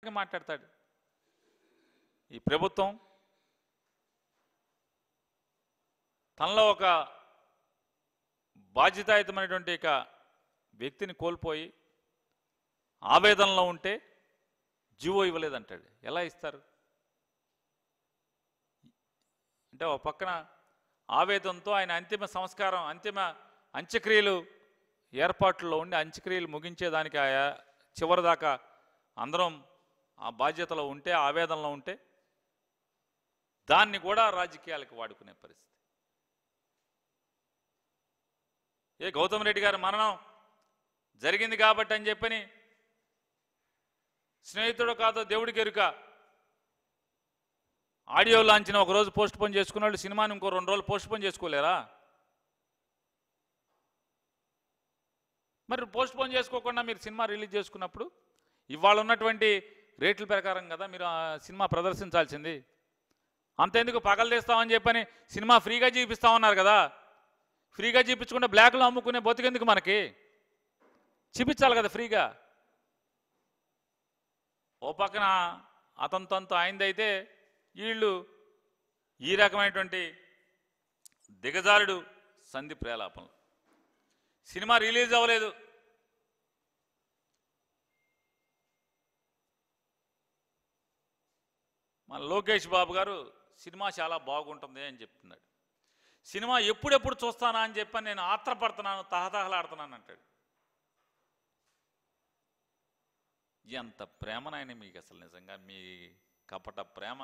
మాట్లాడతాడు ఈ ప్రభుత్వం తనలో ఒక బాధ్యతాయుతమైనటువంటి ఇక వ్యక్తిని కోల్పోయి ఆవేదనలో ఉంటే జీవో ఇవ్వలేదంటాడు ఎలా ఇస్తారు అంటే ఒక పక్కన ఆవేదనతో ఆయన అంతిమ సంస్కారం అంతిమ అంత్యక్రియలు ఏర్పాట్లలో ఉండి అంత్యక్రియలు ముగించేదానికి ఆయా చివరి దాకా అందరం ఆ బాధ్యతలో ఉంటే ఆవేదనలో ఉంటే దాన్ని కూడా రాజకీయాలకు వాడుకునే పరిస్థితి ఏ గౌతమ్ రెడ్డి గారి మరణం జరిగింది కాబట్టి అని చెప్పని స్నేహితుడు కాదో దేవుడికి ఎరుక ఆడియో లాంచిన ఒక రోజు పోస్ట్ పోన్ చేసుకున్నాడు సినిమాని ఇంకో రెండు రోజులు పోస్ట్ పోన్ చేసుకోలేరా మరి పోస్ట్ పోన్ చేసుకోకుండా మీరు సినిమా రిలీజ్ చేసుకున్నప్పుడు ఇవాళ ఉన్నటువంటి రేట్ల ప్రకారం కదా మీరు ఆ సినిమా ప్రదర్శించాల్సింది అంతెందుకు పగలు తీస్తామని చెప్పని సినిమా ఫ్రీగా చూపిస్తామన్నారు కదా ఫ్రీగా చూపించకుండా బ్లాక్లో అమ్ముకునే బతికెందుకు మనకి చూపించాలి కదా ఫ్రీగా ఓ పక్కన అతని తనతో ఆయనదైతే వీళ్ళు ఈ రకమైనటువంటి దిగజారుడు సంధి ప్రేలాపనలు సినిమా రిలీజ్ అవ్వలేదు మన లోకేష్ బాబు గారు సినిమా చాలా బాగుంటుంది అని చెప్తున్నాడు సినిమా ఎప్పుడెప్పుడు చూస్తానా అని చెప్పని నేను ఆత్రపడుతున్నాను తహతహలాడుతున్నాను అంటాడు ఎంత ప్రేమనైనా మీకు అసలు నిజంగా మీ కపట ప్రేమ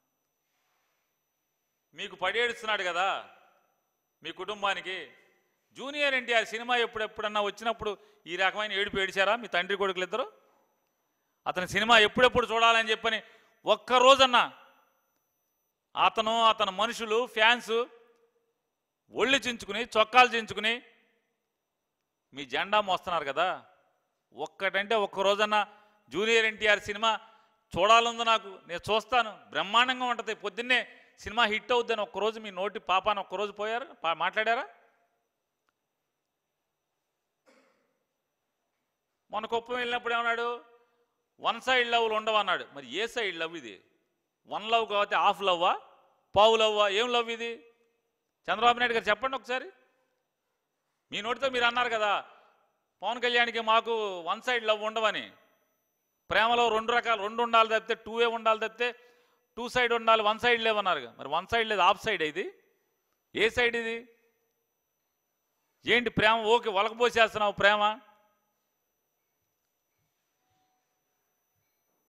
మీకు పడేడుస్తున్నాడు కదా మీ కుటుంబానికి జూనియర్ ఎన్టీఆర్ సినిమా ఎప్పుడెప్పుడన్నా వచ్చినప్పుడు ఈ రకమైన ఏడుపు ఏడిచారా మీ తండ్రి కొడుకులు ఇద్దరు అతని సినిమా ఎప్పుడెప్పుడు చూడాలని చెప్పని ఒక్క రోజన్నా అతను అతని మనుషులు ఫ్యాన్స్ ఒళ్ళు చించుకుని చొక్కాలు చించుకుని మీ జెండా మోస్తున్నారు కదా ఒక్కటంటే ఒక్క రోజన్నా జూనియర్ ఎన్టీఆర్ సినిమా చూడాలంది నాకు నేను చూస్తాను బ్రహ్మాండంగా ఉంటుంది పొద్దున్నే సినిమా హిట్ అవుద్దని ఒక్కరోజు మీ నోటి పాపాన్ని ఒక్కరోజు పోయారు పా- మాట్లాడారా మొన్న కుప్పం వెళ్ళినప్పుడు ఏమన్నాడు వన్ సైడ్ లవ్లు ఉండవన్నాడు మరి ఏ సైడ్ లవ్ ఇది వన్ లవ్ కాబట్టి హాఫ్ లవ్వా పావు లవ్వా ఏం లవ్ ఇది చంద్రబాబు నాయుడు గారు చెప్పండి ఒకసారి మీ నోటితో మీరు అన్నారు కదా పవన్ కళ్యాణ్కి మాకు వన్ సైడ్ లవ్ ఉండవని ప్రేమలో రెండు రకాలు రెండు ఉండాలి తప్పితే టూ ఏ ఉండాలి తప్పితే టూ సైడ్ ఉండాలి వన్ సైడ్ లేవన్నారు మరి వన్ సైడ్ లేదు ఆఫ్ సైడ్ ఇది ఏ సైడ్ ఇది ఏంటి ప్రేమ ఓకే ఒలకపోసేస్తున్నావు ప్రేమ